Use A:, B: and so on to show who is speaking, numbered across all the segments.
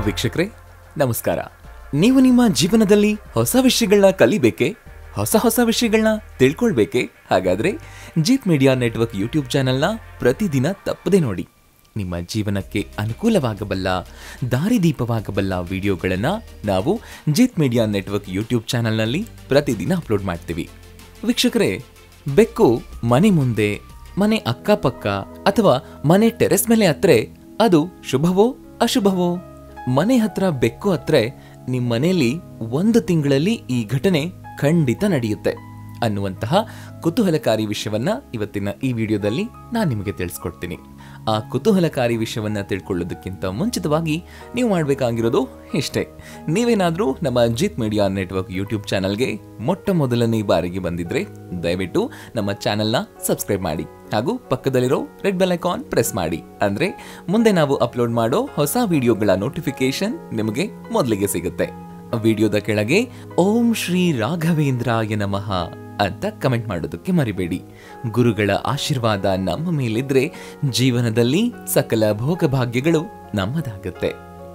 A: ವೀಕ್ಷಕರೇ ನಮಸ್ಕಾರ ನೀವು ನಿಮ್ಮ ಜೀವನದಲ್ಲಿ ಹೊಸ ವಿಷಯಗಳನ್ನ ಕಲಿಬೇಕೆ ಹೊಸ ಹೊಸ ವಿಷಯಗಳನ್ನ ತಿಳ್ಕೊಳ್ಬೇಕೆ ಹಾಗಾದ್ರೆ ಜೀತ್ ಮೀಡಿಯಾ ನೆಟ್ವರ್ಕ್ ಯೂಟ್ಯೂಬ್ ಚಾನೆಲ್ನ ಪ್ರತಿದಿನ ತಪ್ಪದೆ ನೋಡಿ ನಿಮ್ಮ ಜೀವನಕ್ಕೆ ಅನುಕೂಲವಾಗಬಲ್ಲ ದಾರಿದೀಪವಾಗಬಲ್ಲ ವಿಡಿಯೋಗಳನ್ನು ನಾವು ಜೀತ್ ಮೀಡಿಯಾ ನೆಟ್ವರ್ಕ್ ಯೂಟ್ಯೂಬ್ ಚಾನೆಲ್ನಲ್ಲಿ ಪ್ರತಿದಿನ ಅಪ್ಲೋಡ್ ಮಾಡ್ತೀವಿ ವೀಕ್ಷಕರೇ ಬೆಕ್ಕು ಮನೆ ಮುಂದೆ ಮನೆ ಅಕ್ಕಪಕ್ಕ ಅಥವಾ ಮನೆ ಟೆರೆಸ್ ಮೇಲೆ ಹತ್ರೆ ಅದು ಶುಭವೋ ಅಶುಭವೋ ಮನೆ ಹತ್ರ ಬೆಕ್ಕು ಹತ್ರೆ ನಿಮ್ಮ ಮನೆಯಲ್ಲಿ ಒಂದು ತಿಂಗಳಲ್ಲಿ ಈ ಘಟನೆ ಖಂಡಿತ ನಡೆಯುತ್ತೆ ಅನ್ನುವಂತಹ ಕುತೂಹಲಕಾರಿ ವಿಷಯವನ್ನ ಇವತ್ತಿನ ಈ ವಿಡಿಯೋದಲ್ಲಿ ನಾನು ನಿಮಗೆ ತಿಳಿಸ್ಕೊಡ್ತೀನಿ ಆ ಕುತೂಹಲಕಾರಿ ವಿಷಯವನ್ನ ತಿಳ್ಕೊಳ್ಳೋದಕ್ಕಿಂತ ಮುಂಚಿತವಾಗಿ ನೀವು ಮಾಡಬೇಕಾಗಿರೋದು ಇಷ್ಟೇ ನೀವೇನಾದರೂ ನಮ್ಮ ಅಜಿತ್ ಮೀಡಿಯಾ ನೆಟ್ವರ್ಕ್ ಯೂಟ್ಯೂಬ್ ಚಾನಲ್ಗೆ ಮೊಟ್ಟ ಮೊದಲನೇ ಬಾರಿಗೆ ಬಂದಿದ್ರೆ ದಯವಿಟ್ಟು ನಮ್ಮ ಚಾನೆಲ್ನ ಸಬ್ಸ್ಕ್ರೈಬ್ ಮಾಡಿ ಹಾಗೂ ಪಕ್ಕದಲ್ಲಿರೋ ರೆಡ್ ಬೆಲ್ ಐಕಾನ್ ಪ್ರೆಸ್ ಮಾಡಿ ಅಂದ್ರೆ ಮುಂದೆ ನಾವು ಅಪ್ಲೋಡ್ ಮಾಡೋ ಹೊಸ ವಿಡಿಯೋಗಳ ನೋಟಿಫಿಕೇಶನ್ ನಿಮಗೆ ಮೊದಲಿಗೆ ಸಿಗುತ್ತೆ ವಿಡಿಯೋದ ಕೆಳಗೆ ಓಂ ಶ್ರೀ ರಾಘವೇಂದ್ರಾಯ ನಮಃ ಅಂತ ಕಮೆಂಟ್ ಮಾಡೋದಕ್ಕೆ ಮರಿಬೇಡಿ ಗುರುಗಳ ಆಶೀರ್ವಾದ ನಮ್ಮ ಮೇಲಿದ್ರೆ ಜೀವನದಲ್ಲಿ ಸಕಲ ಭೋಗಭಾಗ್ಯಗಳು ನಮ್ಮದಾಗತ್ತೆ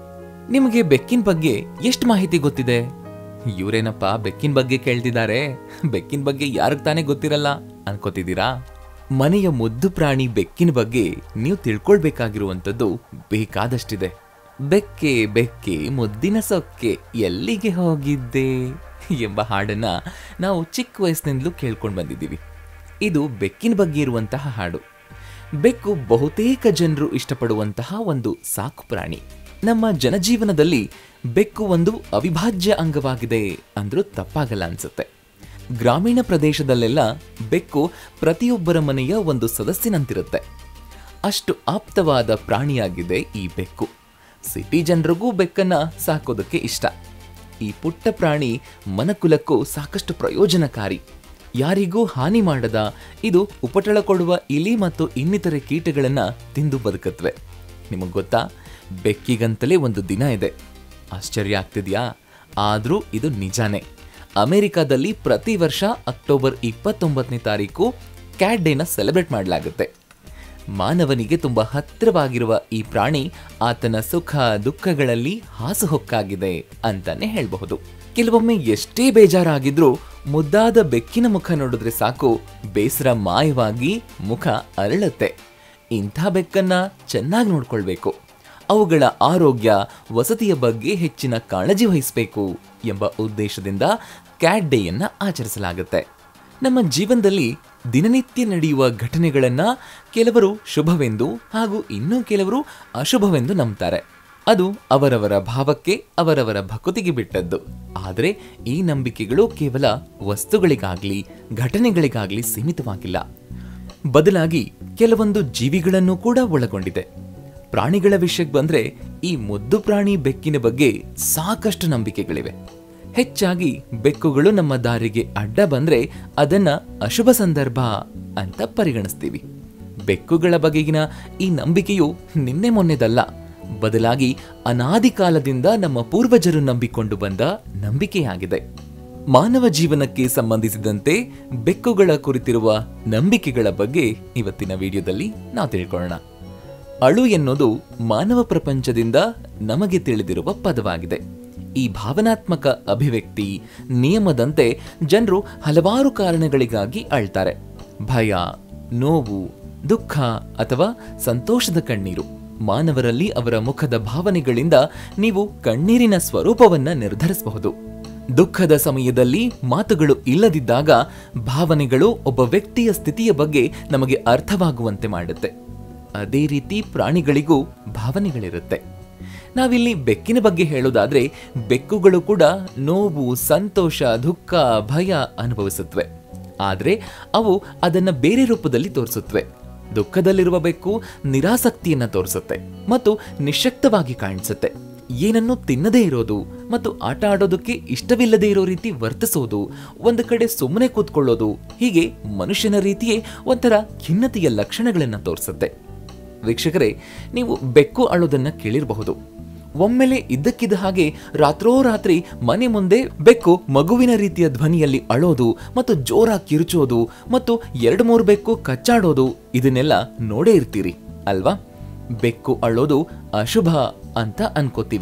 A: ನಿಮಗೆ ಬೆಕ್ಕಿನ ಬಗ್ಗೆ ಎಷ್ಟು ಮಾಹಿತಿ ಗೊತ್ತಿದೆ ಇವರೇನಪ್ಪ ಬೆಕ್ಕಿನ ಬಗ್ಗೆ ಕೇಳ್ತಿದ್ದಾರೆ ಬೆಕ್ಕಿನ ಬಗ್ಗೆ ಯಾರಿಗೆ ತಾನೇ ಗೊತ್ತಿರಲ್ಲ ಅನ್ಕೋತಿದ್ದೀರಾ ಮನೆಯ ಮುದ್ದು ಪ್ರಾಣಿ ಬೆಕ್ಕಿನ ಬಗ್ಗೆ ನೀವು ತಿಳ್ಕೊಳ್ಬೇಕಾಗಿರುವಂಥದ್ದು ಬೇಕಾದಷ್ಟಿದೆ ಬೆಕ್ಕೆ ಬೆಕ್ಕೆ ಮುದ್ದಿನ ಸೊಕ್ಕೆ ಎಲ್ಲಿಗೆ ಹೋಗಿದ್ದೆ ಎಂಬ ಹಾಡನ್ನ ನಾವು ಚಿಕ್ಕ ವಯಸ್ಸಿನಿಂದಲೂ ಕೇಳ್ಕೊಂಡು ಬಂದಿದ್ದೀವಿ ಇದು ಬೆಕ್ಕಿನ ಬಗ್ಗೆ ಇರುವಂತಹ ಹಾಡು ಬೆಕ್ಕು ಬಹುತೇಕ ಜನರು ಇಷ್ಟಪಡುವಂತಹ ಒಂದು ಸಾಕು ಪ್ರಾಣಿ ನಮ್ಮ ಜನಜೀವನದಲ್ಲಿ ಬೆಕ್ಕು ಒಂದು ಅವಿಭಾಜ್ಯ ಅಂಗವಾಗಿದೆ ಅಂದ್ರೂ ತಪ್ಪಾಗಲ್ಲ ಅನ್ಸುತ್ತೆ ಗ್ರಾಮೀಣ ಪ್ರದೇಶದಲ್ಲೆಲ್ಲ ಬೆಕ್ಕು ಪ್ರತಿಯೊಬ್ಬರ ಮನೆಯ ಒಂದು ಸದಸ್ಯನಂತಿರುತ್ತೆ ಅಷ್ಟು ಆಪ್ತವಾದ ಪ್ರಾಣಿಯಾಗಿದೆ ಈ ಬೆಕ್ಕು ಸಿಟಿ ಜನರಿಗೂ ಬೆಕ್ಕನ್ನ ಸಾಕೋದಕ್ಕೆ ಇಷ್ಟ ಈ ಪುಟ್ಟ ಪ್ರಾಣಿ ಮನಕುಲಕ್ಕೂ ಸಾಕಷ್ಟು ಪ್ರಯೋಜನಕಾರಿ ಯಾರಿಗೂ ಹಾನಿ ಮಾಡದ ಇದು ಉಪಟಳ ಕೊಡುವ ಇಲಿ ಮತ್ತು ಇನ್ನಿತರೆ ಕೀಟಗಳನ್ನ ತಿಂದು ಬದುಕತ್ವೆ ನಿಮಗೆ ಗೊತ್ತಾ ಬೆಕ್ಕಿಗಂತಲೇ ಒಂದು ದಿನ ಇದೆ ಆಶ್ಚರ್ಯ ಆಗ್ತಿದ್ಯಾ ಆದ್ರೂ ಇದು ನಿಜಾನೇ ಅಮೆರಿಕಾದಲ್ಲಿ ಪ್ರತಿ ವರ್ಷ ಅಕ್ಟೋಬರ್ ಇಪ್ಪತ್ತೊಂಬತ್ತನೇ ತಾರೀಕು ಕ್ಯಾಟ್ ಡೇನ ಸೆಲೆಬ್ರೇಟ್ ಮಾಡಲಾಗುತ್ತೆ ಮಾನವನಿಗೆ ತುಂಬಾ ಹತ್ತಿರವಾಗಿರುವ ಈ ಪ್ರಾಣಿ ಆತನ ಸುಖ ದುಃಖಗಳಲ್ಲಿ ಹಾಸುಹೊಕ್ಕಾಗಿದೆ ಅಂತಾನೆ ಹೇಳಬಹುದು ಕೆಲವೊಮ್ಮೆ ಎಷ್ಟೇ ಬೇಜಾರಾಗಿದ್ರೂ ಮುದ್ದಾದ ಬೆಕ್ಕಿನ ಮುಖ ನೋಡಿದ್ರೆ ಸಾಕು ಬೇಸರ ಮಾಯವಾಗಿ ಮುಖ ಅರಳುತ್ತೆ ಇಂಥ ಬೆಕ್ಕನ್ನ ಚೆನ್ನಾಗಿ ನೋಡ್ಕೊಳ್ಬೇಕು ಅವುಗಳ ಆರೋಗ್ಯ ವಸತಿಯ ಬಗ್ಗೆ ಹೆಚ್ಚಿನ ಕಾಳಜಿ ವಹಿಸಬೇಕು ಎಂಬ ಉದ್ದೇಶದಿಂದ ಕ್ಯಾಟ್ ಡೇಯನ್ನ ಆಚರಿಸಲಾಗುತ್ತೆ ನಮ್ಮ ಜೀವನದಲ್ಲಿ ದಿನನಿತ್ಯ ನಡೆಯುವ ಘಟನೆಗಳನ್ನ ಕೆಲವರು ಶುಭವೆಂದು ಹಾಗೂ ಇನ್ನೂ ಕೆಲವರು ಅಶುಭವೆಂದು ನಂಬ್ತಾರೆ ಅದು ಅವರವರ ಭಾವಕ್ಕೆ ಅವರವರ ಭಕುತಿಗೆ ಬಿಟ್ಟದ್ದು ಆದರೆ ಈ ನಂಬಿಕೆಗಳು ಕೇವಲ ವಸ್ತುಗಳಿಗಾಗ್ಲಿ ಘಟನೆಗಳಿಗಾಗ್ಲಿ ಸೀಮಿತವಾಗಿಲ್ಲ ಬದಲಾಗಿ ಕೆಲವೊಂದು ಜೀವಿಗಳನ್ನು ಕೂಡ ಒಳಗೊಂಡಿದೆ ಪ್ರಾಣಿಗಳ ವಿಷಯಕ್ಕೆ ಬಂದ್ರೆ ಈ ಮುದ್ದು ಪ್ರಾಣಿ ಬೆಕ್ಕಿನ ಬಗ್ಗೆ ಸಾಕಷ್ಟು ನಂಬಿಕೆಗಳಿವೆ ಹೆಚ್ಚಾಗಿ ಬೆಕ್ಕುಗಳು ನಮ್ಮ ದಾರಿಗೆ ಅಡ್ಡ ಬಂದ್ರೆ ಅದನ್ನ ಅಶುಭ ಸಂದರ್ಭ ಅಂತ ಪರಿಗಣಿಸ್ತೀವಿ ಬೆಕ್ಕುಗಳ ಬಗೆಗಿನ ಈ ನಂಬಿಕೆಯು ನಿನ್ನೆ ಮೊನ್ನೆದಲ್ಲ ಬದಲಾಗಿ ಅನಾದಿ ಕಾಲದಿಂದ ನಮ್ಮ ಪೂರ್ವಜರು ನಂಬಿಕೊಂಡು ಬಂದ ನಂಬಿಕೆಯಾಗಿದೆ ಮಾನವ ಜೀವನಕ್ಕೆ ಸಂಬಂಧಿಸಿದಂತೆ ಬೆಕ್ಕುಗಳ ಕುರಿತಿರುವ ನಂಬಿಕೆಗಳ ಬಗ್ಗೆ ಇವತ್ತಿನ ವಿಡಿಯೋದಲ್ಲಿ ನಾವು ತಿಳ್ಕೊಳ್ಳೋಣ ಅಳು ಎನ್ನುವುದು ಮಾನವ ಪ್ರಪಂಚದಿಂದ ನಮಗೆ ತಿಳಿದಿರುವ ಪದವಾಗಿದೆ ಈ ಭಾವನಾತ್ಮಕ ಅಭಿವ್ಯಕ್ತಿ ನಿಯಮದಂತೆ ಜನರು ಹಲವಾರು ಕಾರಣಗಳಿಗಾಗಿ ಅಳ್ತಾರೆ ಭಯ ನೋವು ದುಃಖ ಅಥವಾ ಸಂತೋಷದ ಕಣ್ಣೀರು ಮಾನವರಲ್ಲಿ ಅವರ ಮುಖದ ಭಾವನೆಗಳಿಂದ ನೀವು ಕಣ್ಣೀರಿನ ಸ್ವರೂಪವನ್ನ ನಿರ್ಧರಿಸಬಹುದು ದುಃಖದ ಸಮಯದಲ್ಲಿ ಮಾತುಗಳು ಇಲ್ಲದಿದ್ದಾಗ ಭಾವನೆಗಳು ಒಬ್ಬ ವ್ಯಕ್ತಿಯ ಸ್ಥಿತಿಯ ಬಗ್ಗೆ ನಮಗೆ ಅರ್ಥವಾಗುವಂತೆ ಮಾಡುತ್ತೆ ಅದೇ ರೀತಿ ಪ್ರಾಣಿಗಳಿಗೂ ಭಾವನೆಗಳಿರುತ್ತೆ ನಾವಿಲ್ಲಿ ಬೆಕ್ಕಿನ ಬಗ್ಗೆ ಹೇಳೋದಾದ್ರೆ ಬೆಕ್ಕುಗಳು ಕೂಡ ನೋವು ಸಂತೋಷ ದುಃಖ ಭಯ ಅನುಭವಿಸುತ್ತವೆ ಆದ್ರೆ ಅವು ಅದನ್ನ ಬೇರೆ ರೂಪದಲ್ಲಿ ತೋರಿಸುತ್ತವೆ ದುಃಖದಲ್ಲಿರುವ ಬೆಕ್ಕು ನಿರಾಸಕ್ತಿಯನ್ನ ತೋರಿಸುತ್ತೆ ಮತ್ತು ನಿಶಕ್ತವಾಗಿ ಕಾಣಿಸುತ್ತೆ ಏನನ್ನು ತಿನ್ನದೇ ಇರೋದು ಮತ್ತು ಆಟ ಆಡೋದಕ್ಕೆ ಇಷ್ಟವಿಲ್ಲದೆ ಇರೋ ರೀತಿ ವರ್ತಿಸೋದು ಒಂದು ಕಡೆ ಸುಮ್ಮನೆ ಕೂತ್ಕೊಳ್ಳೋದು ಹೀಗೆ ಮನುಷ್ಯನ ರೀತಿಯೇ ಒಂಥರ ಖಿನ್ನತೆಯ ಲಕ್ಷಣಗಳನ್ನ ತೋರಿಸುತ್ತೆ ವೀಕ್ಷಕರೇ ನೀವು ಬೆಕ್ಕು ಅಳೋದನ್ನ ಕೇಳಿರಬಹುದು ಒಮ್ಮೆಲೆ ಇದ್ದಕ್ಕಿದ್ದ ಹಾಗೆ ರಾತ್ರೋರಾತ್ರಿ ಮನೆ ಮುಂದೆ ಬೆಕ್ಕು ಮಗುವಿನ ರೀತಿಯ ಧ್ವನಿಯಲ್ಲಿ ಅಳೋದು ಮತ್ತು ಜೋರಾಗಿ ಕಿರುಚೋದು ಮತ್ತು ಎರಡು ಮೂರು ಬೆಕ್ಕು ಕಚ್ಚಾಡೋದು ಇದನ್ನೆಲ್ಲ ನೋಡೇ ಇರ್ತೀರಿ ಅಲ್ವಾ ಬೆಕ್ಕು ಅಳೋದು ಅಶುಭ ಅಂತ ಅನ್ಕೋತೀವಿ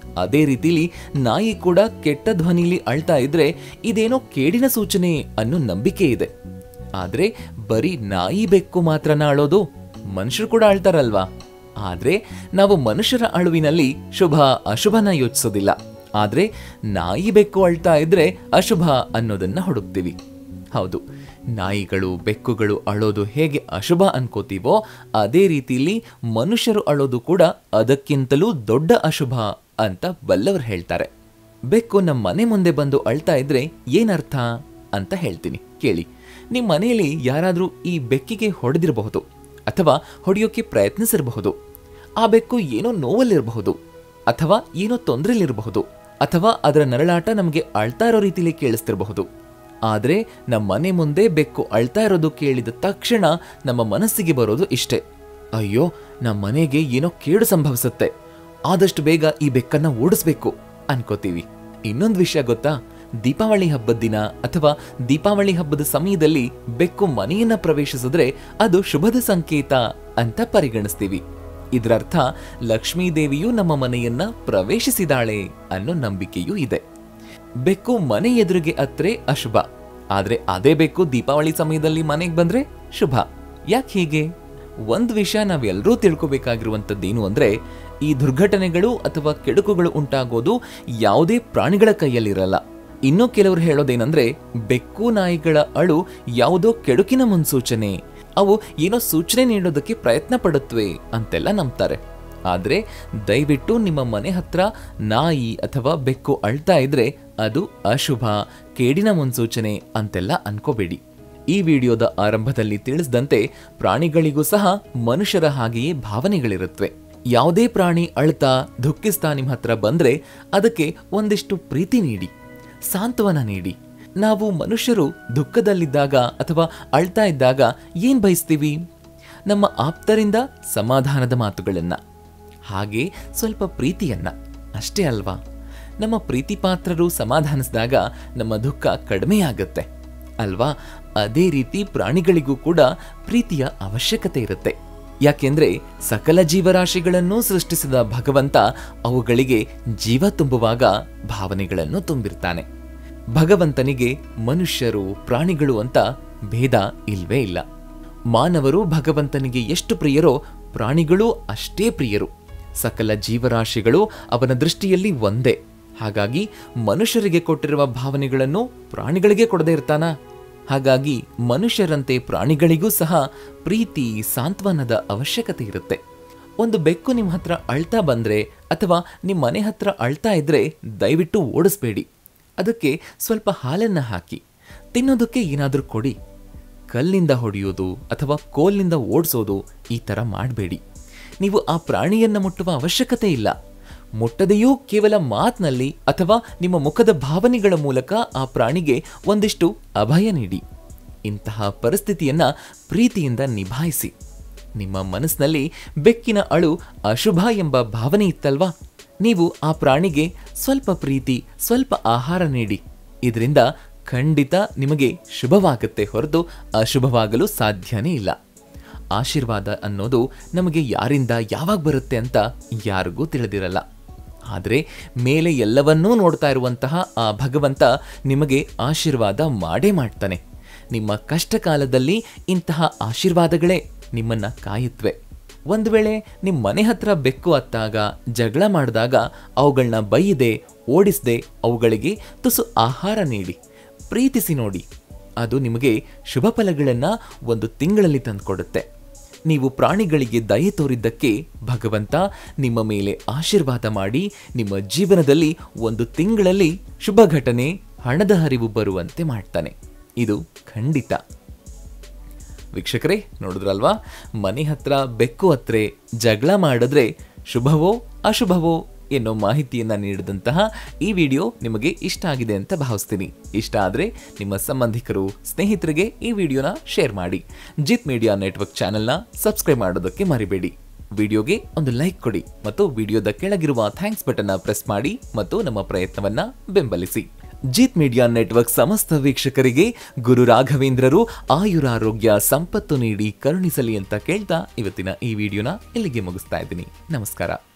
A: ಅದೇ ರೀತಿಲಿ ನಾಯಿ ಕೂಡ ಕೆಟ್ಟ ಧ್ವನಿಲಿ ಅಳ್ತಾ ಇದ್ರೆ ಇದೇನೋ ಕೇಡಿನ ಸೂಚನೆ ಅನ್ನೋ ನಂಬಿಕೆ ಇದೆ ಆದ್ರೆ ಬರೀ ನಾಯಿ ಬೆಕ್ಕು ಮಾತ್ರನ ಅಳೋದು ಮನುಷ್ಯರು ಕೂಡ ಅಳ್ತಾರಲ್ವಾ ಆದ್ರೆ ನಾವು ಮನುಷ್ಯರ ಅಳುವಿನಲ್ಲಿ ಶುಭ ಅಶುಭನ ಯೋಚಿಸೋದಿಲ್ಲ ಆದ್ರೆ ನಾಯಿ ಬೆಕ್ಕು ಅಳ್ತಾ ಇದ್ರೆ ಅಶುಭ ಅನ್ನೋದನ್ನ ಹುಡುಕ್ತೀವಿ ಹೌದು ನಾಯಿಗಳು ಬೆಕ್ಕುಗಳು ಅಳೋದು ಹೇಗೆ ಅಶುಭ ಅನ್ಕೋತೀವೋ ಅದೇ ರೀತಿಲಿ ಮನುಷ್ಯರು ಅಳೋದು ಕೂಡ ಅದಕ್ಕಿಂತಲೂ ದೊಡ್ಡ ಅಶುಭ ಅಂತ ಬಲ್ಲವರು ಹೇಳ್ತಾರೆ ಬೆಕ್ಕು ನಮ್ಮ ಮನೆ ಮುಂದೆ ಬಂದು ಅಳ್ತಾ ಇದ್ರೆ ಏನರ್ಥ ಅಂತ ಹೇಳ್ತೀನಿ ಕೇಳಿ ನಿಮ್ಮ ಮನೆಯಲ್ಲಿ ಯಾರಾದರೂ ಈ ಬೆಕ್ಕಿಗೆ ಹೊಡೆದಿರಬಹುದು ಅಥವಾ ಹೊಡೆಯೋಕೆ ಪ್ರಯತ್ನಿಸಿರಬಹುದು ಆ ಬೆಕ್ಕು ಏನೋ ನೋವಲ್ಲಿರಬಹುದು ಅಥವಾ ಏನೋ ತೊಂದರೆಲಿರಬಹುದು ಅಥವಾ ಅದರ ನರಳಾಟ ನಮಗೆ ಅಳ್ತಾ ಇರೋ ರೀತಿಲಿ ಕೇಳಿಸ್ತಿರಬಹುದು ಆದ್ರೆ ನಮ್ಮ ಮನೆ ಮುಂದೆ ಬೆಕ್ಕು ಅಳ್ತಾ ಇರೋದು ಕೇಳಿದ ತಕ್ಷಣ ನಮ್ಮ ಮನಸ್ಸಿಗೆ ಬರೋದು ಇಷ್ಟೇ ಅಯ್ಯೋ ನಮ್ಮ ಮನೆಗೆ ಏನೋ ಕೇಡು ಸಂಭವಿಸುತ್ತೆ ಆದಷ್ಟು ಬೇಗ ಈ ಬೆಕ್ಕನ್ನ ಓಡಿಸ್ಬೇಕು ಅನ್ಕೋತೀವಿ ಇನ್ನೊಂದು ವಿಷಯ ಗೊತ್ತಾ ದೀಪಾವಳಿ ಹಬ್ಬದ ದಿನ ಅಥವಾ ದೀಪಾವಳಿ ಹಬ್ಬದ ಸಮಯದಲ್ಲಿ ಬೆಕ್ಕು ಮನೆಯನ್ನ ಪ್ರವೇಶಿಸಿದ್ರೆ ಅದು ಶುಭದ ಸಂಕೇತ ಅಂತ ಪರಿಗಣಿಸ್ತೀವಿ ಇದರರ್ಥ ಲಕ್ಷ್ಮೀ ದೇವಿಯು ನಮ್ಮ ಮನೆಯನ್ನ ಪ್ರವೇಶಿಸಿದಾಳೆ ಅನ್ನೋ ನಂಬಿಕೆಯೂ ಇದೆ ಬೆಕ್ಕು ಮನೆ ಎದುರಿಗೆ ಅತ್ರೆ ಅಶುಭ ಆದ್ರೆ ಅದೇ ಬೆಕ್ಕು ದೀಪಾವಳಿ ಸಮಯದಲ್ಲಿ ಮನೆಗೆ ಬಂದ್ರೆ ಶುಭ ಯಾಕೆ ಹೀಗೆ ಒಂದು ವಿಷಯ ನಾವೆಲ್ಲರೂ ತಿಳ್ಕೊಬೇಕಾಗಿರುವಂಥದ್ದೇನು ಅಂದ್ರೆ ಈ ದುರ್ಘಟನೆಗಳು ಅಥವಾ ಕೆಡುಕುಗಳು ಉಂಟಾಗೋದು ಯಾವುದೇ ಪ್ರಾಣಿಗಳ ಕೈಯಲ್ಲಿರಲ್ಲ ಇನ್ನು ಕೆಲವರು ಹೇಳೋದೇನಂದ್ರೆ ಬೆಕ್ಕು ನಾಯಿಗಳ ಅಳು ಯಾವುದೋ ಕೆಡುಕಿನ ಮುನ್ಸೂಚನೆ ಅವು ಏನೋ ಸೂಚನೆ ನೀಡೋದಕ್ಕೆ ಪ್ರಯತ್ನ ಪಡುತ್ತವೆ ಅಂತೆಲ್ಲ ನಂಬ್ತಾರೆ ಆದ್ರೆ ದಯವಿಟ್ಟು ನಿಮ್ಮ ಮನೆ ಹತ್ರ ನಾಯಿ ಅಥವಾ ಬೆಕ್ಕು ಅಳ್ತಾ ಇದ್ರೆ ಅದು ಅಶುಭ ಕೇಡಿನ ಮುನ್ಸೂಚನೆ ಅಂತೆಲ್ಲ ಅನ್ಕೋಬೇಡಿ ಈ ವಿಡಿಯೋದ ಆರಂಭದಲ್ಲಿ ತಿಳಿಸಿದಂತೆ ಪ್ರಾಣಿಗಳಿಗೂ ಸಹ ಮನುಷ್ಯರ ಹಾಗೆಯೇ ಭಾವನೆಗಳಿರುತ್ತವೆ ಯಾವುದೇ ಪ್ರಾಣಿ ಅಳ್ತಾ ದುಃಖಿಸ್ತಾ ನಿಮ್ಮ ಹತ್ರ ಬಂದ್ರೆ ಅದಕ್ಕೆ ಒಂದಿಷ್ಟು ಪ್ರೀತಿ ನೀಡಿ ಸಾಂತ್ವನ ನೀಡಿ ನಾವು ಮನುಷ್ಯರು ದುಃಖದಲ್ಲಿದ್ದಾಗ ಅಥವಾ ಅಳ್ತಾ ಇದ್ದಾಗ ಏನ್ ಬಯಸ್ತೀವಿ ನಮ್ಮ ಆಪ್ತರಿಂದ ಸಮಾಧಾನದ ಮಾತುಗಳನ್ನ ಹಾಗೆ ಸ್ವಲ್ಪ ಪ್ರೀತಿಯನ್ನ ಅಷ್ಟೇ ಅಲ್ವಾ ನಮ್ಮ ಪ್ರೀತಿ ಪಾತ್ರರು ಸಮಾಧಾನಿಸಿದಾಗ ನಮ್ಮ ದುಃಖ ಕಡಿಮೆಯಾಗುತ್ತೆ ಅಲ್ವಾ ಅದೇ ರೀತಿ ಪ್ರಾಣಿಗಳಿಗೂ ಕೂಡ ಪ್ರೀತಿಯ ಅವಶ್ಯಕತೆ ಇರುತ್ತೆ ಯಾಕೆಂದ್ರೆ ಸಕಲ ಜೀವರಾಶಿಗಳನ್ನು ಸೃಷ್ಟಿಸಿದ ಭಗವಂತ ಅವುಗಳಿಗೆ ಜೀವ ತುಂಬುವಾಗ ಭಾವನೆಗಳನ್ನು ತುಂಬಿರ್ತಾನೆ ಭಗವಂತನಿಗೆ ಮನುಷ್ಯರು ಪ್ರಾಣಿಗಳು ಅಂತ ಭೇದ ಇಲ್ವೇ ಇಲ್ಲ ಮಾನವರು ಭಗವಂತನಿಗೆ ಎಷ್ಟು ಪ್ರಿಯರೋ ಪ್ರಾಣಿಗಳೂ ಅಷ್ಟೇ ಪ್ರಿಯರು ಸಕಲ ಜೀವರಾಶಿಗಳು ಅವನ ದೃಷ್ಟಿಯಲ್ಲಿ ಒಂದೇ ಹಾಗಾಗಿ ಮನುಷ್ಯರಿಗೆ ಕೊಟ್ಟಿರುವ ಭಾವನೆಗಳನ್ನು ಪ್ರಾಣಿಗಳಿಗೆ ಕೊಡದೇ ಇರ್ತಾನ ಹಾಗಾಗಿ ಮನುಷ್ಯರಂತೆ ಪ್ರಾಣಿಗಳಿಗೂ ಸಹ ಪ್ರೀತಿ ಸಾಂತ್ವನದ ಅವಶ್ಯಕತೆ ಇರುತ್ತೆ ಒಂದು ಬೆಕ್ಕು ನಿಮ್ಮ ಹತ್ರ ಅಳ್ತಾ ಬಂದ್ರೆ ಅಥವಾ ನಿಮ್ಮ ಮನೆ ಹತ್ರ ಅಳ್ತಾ ಇದ್ರೆ ದಯವಿಟ್ಟು ಓಡಿಸ್ಬೇಡಿ ಅದಕ್ಕೆ ಸ್ವಲ್ಪ ಹಾಲನ್ನ ಹಾಕಿ ತಿನ್ನೋದಕ್ಕೆ ಏನಾದರೂ ಕೊಡಿ ಕಲ್ಲಿಂದ ಹೊಡೆಯೋದು ಅಥವಾ ಕೋಲ್ನಿಂದ ಓಡಿಸೋದು ಈ ಥರ ಮಾಡಬೇಡಿ ನೀವು ಆ ಪ್ರಾಣಿಯನ್ನ ಮುಟ್ಟುವ ಅವಶ್ಯಕತೆ ಇಲ್ಲ ಮುಟ್ಟದೆಯೂ ಕೇವಲ ಮಾತಿನಲ್ಲಿ ಅಥವಾ ನಿಮ್ಮ ಮುಖದ ಭಾವನೆಗಳ ಮೂಲಕ ಆ ಪ್ರಾಣಿಗೆ ಒಂದಿಷ್ಟು ಅಭಯ ನೀಡಿ ಇಂತಹ ಪರಿಸ್ಥಿತಿಯನ್ನ ಪ್ರೀತಿಯಿಂದ ನಿಭಾಯಿಸಿ ನಿಮ್ಮ ಮನಸ್ಸಿನಲ್ಲಿ ಬೆಕ್ಕಿನ ಅಳು ಅಶುಭ ಎಂಬ ಭಾವನೆ ಇತ್ತಲ್ವಾ ನೀವು ಆ ಪ್ರಾಣಿಗೆ ಸ್ವಲ್ಪ ಪ್ರೀತಿ ಸ್ವಲ್ಪ ಆಹಾರ ನೀಡಿ ಇದರಿಂದ ಖಂಡಿತ ನಿಮಗೆ ಶುಭವಾಗುತ್ತೆ ಹೊರತು ಅಶುಭವಾಗಲು ಸಾಧ್ಯನೇ ಇಲ್ಲ ಆಶೀರ್ವಾದ ಅನ್ನೋದು ನಮಗೆ ಯಾರಿಂದ ಯಾವಾಗ ಬರುತ್ತೆ ಅಂತ ಯಾರಿಗೂ ತಿಳಿದಿರಲ್ಲ ಆದರೆ ಮೇಲೆ ಎಲ್ಲವನ್ನೂ ನೋಡ್ತಾ ಇರುವಂತಹ ಆ ಭಗವಂತ ನಿಮಗೆ ಆಶೀರ್ವಾದ ಮಾಡೇ ಮಾಡ್ತಾನೆ ನಿಮ್ಮ ಕಷ್ಟ ಕಾಲದಲ್ಲಿ ಇಂತಹ ಆಶೀರ್ವಾದಗಳೇ ನಿಮ್ಮನ್ನ ಕಾಯುತ್ತವೆ ಒಂದು ವೇಳೆ ನಿಮ್ಮ ಮನೆ ಹತ್ರ ಬೆಕ್ಕು ಹತ್ತಾಗ ಜಗಳ ಮಾಡಿದಾಗ ಅವುಗಳನ್ನ ಬೈಯದೆ ಓಡಿಸದೆ ಅವುಗಳಿಗೆ ತುಸು ಆಹಾರ ನೀಡಿ ಪ್ರೀತಿಸಿ ನೋಡಿ ಅದು ನಿಮಗೆ ಶುಭ ಫಲಗಳನ್ನ ಒಂದು ತಿಂಗಳಲ್ಲಿ ತಂದುಕೊಡುತ್ತೆ ನೀವು ಪ್ರಾಣಿಗಳಿಗೆ ದಯೆ ತೋರಿದ್ದಕ್ಕೆ ಭಗವಂತ ನಿಮ್ಮ ಮೇಲೆ ಆಶೀರ್ವಾದ ಮಾಡಿ ನಿಮ್ಮ ಜೀವನದಲ್ಲಿ ಒಂದು ತಿಂಗಳಲ್ಲಿ ಶುಭ ಘಟನೆ ಹಣದ ಹರಿವು ಬರುವಂತೆ ಮಾಡ್ತಾನೆ ಇದು ಖಂಡಿತ ವೀಕ್ಷಕರೇ ನೋಡಿದ್ರಲ್ವಾ ಮನೆ ಹತ್ರ ಬೆಕ್ಕು ಹತ್ರೆ ಜಗಳ ಮಾಡಿದ್ರೆ ಶುಭವೋ ಅಶುಭವೋ ಎನ್ನೋ ಮಾಹಿತಿಯನ್ನ ನೀಡಿದಂತಹ ಈ ವಿಡಿಯೋ ನಿಮಗೆ ಇಷ್ಟ ಆಗಿದೆ ಅಂತ ಭಾವಿಸ್ತೀನಿ ಇಷ್ಟ ಆದರೆ ನಿಮ್ಮ ಸಂಬಂಧಿಕರು ಸ್ನೇಹಿತರಿಗೆ ಈ ವಿಡಿಯೋನ ಶೇರ್ ಮಾಡಿ ಜಿತ್ ಮೀಡಿಯಾ ನೆಟ್ವರ್ಕ್ ಚಾನೆಲ್ನ ಸಬ್ಸ್ಕ್ರೈಬ್ ಮಾಡೋದಕ್ಕೆ ಮರಿಬೇಡಿ ವಿಡಿಯೋಗೆ ಒಂದು ಲೈಕ್ ಕೊಡಿ ಮತ್ತು ವಿಡಿಯೋದ ಕೆಳಗಿರುವ ಥ್ಯಾಂಕ್ಸ್ ಬಟನ್ನ ಪ್ರೆಸ್ ಮಾಡಿ ಮತ್ತು ನಮ್ಮ ಪ್ರಯತ್ನವನ್ನ ಬೆಂಬಲಿಸಿ ಜಿತ್ ಮೀಡಿಯಾ ನೆಟ್ವರ್ಕ್ ಸಮಸ್ತ ವೀಕ್ಷಕರಿಗೆ ಗುರು ರಾಘವೇಂದ್ರರು ಆಯುರಾರೋಗ್ಯ ಸಂಪತ್ತು ನೀಡಿ ಕರುಣಿಸಲಿ ಅಂತ ಕೇಳ್ತಾ ಇವತ್ತಿನ ಈ ವಿಡಿಯೋನ ಇಲ್ಲಿಗೆ ಮುಗಿಸ್ತಾ ಇದ್ದೀನಿ ನಮಸ್ಕಾರ